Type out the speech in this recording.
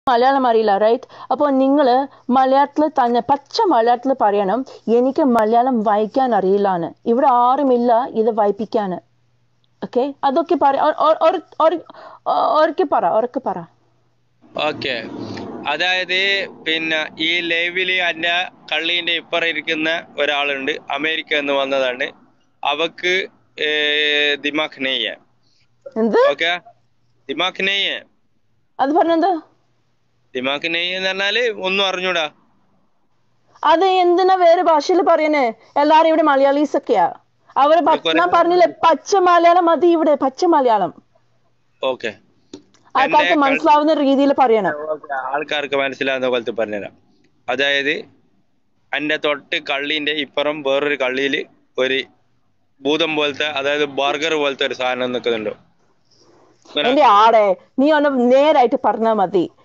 മലയാളം അറിയില്ല റൈറ്റ് അപ്പോൾ നിങ്ങൾ മലയാളത്തിൽ തന്നെ പച്ച മലയാളത്തിൽ പറയണം എനിക്ക് മലയാളം വായിക്കാൻ അറിയില്ലാന്ന് ഇവിടെ ആരുമില്ല ഇത് വായിപ്പിക്കാൻ ഓക്കെ അതൊക്കെ പറ ഒരക്കെ പറ ഉറക്കെ പറ ഓക്കെ അതായത് പിന്നെ ഈ ലൈവില് എൻ്റെ കള്ളീൻ്റെ ഇപ്പുറം ഇരിക്കുന്ന ഒരാളുണ്ട് അമേരിക്ക എന്ന് വന്നതാണ് അവക്ക് ദിമാഖ് നെയ്യ എന്ത് ഓക്കെ ദിമാഖ് നെയ്യ അത് പറഞ്ഞത് ദിമാഖ് നെയ്യ എന്ന് പറഞ്ഞാല് ഒന്നും അറിഞ്ഞൂടാ അത് എന്തിനാ വേറെ ഭാഷയിൽ പറയുന്നേ എല്ലാരും ഇവിടെ മലയാളീസ് ഒക്കെയാ അവര് പ- ഞാൻ പറഞ്ഞില്ലേ പച്ച മലയാളം മതി ഇവിടെ പച്ച മലയാളം ഓക്കെ ആൾക്കാർക്ക് മനസ്സിലാവുന്ന രീതിയിൽ പറയണം ആൾക്കാർക്ക് മനസ്സിലാവുന്ന പോലത്തെ പറഞ്ഞുതരാം അതായത് എൻ്റെ തൊട്ട് കള്ളീൻ്റെ ഇപ്പുറം വേറൊരു കള്ളിയിൽ ഒരു ഭൂതം പോലത്തെ അതായത് ബർഗർ പോലത്തെ ഒരു സാധനം നിൽക്കുന്നുണ്ടോ ഇങ്ങനെ എന്റെ ആടെ നീ ഒന്ന് നേരായിട്ട് പറഞ്ഞാ മതി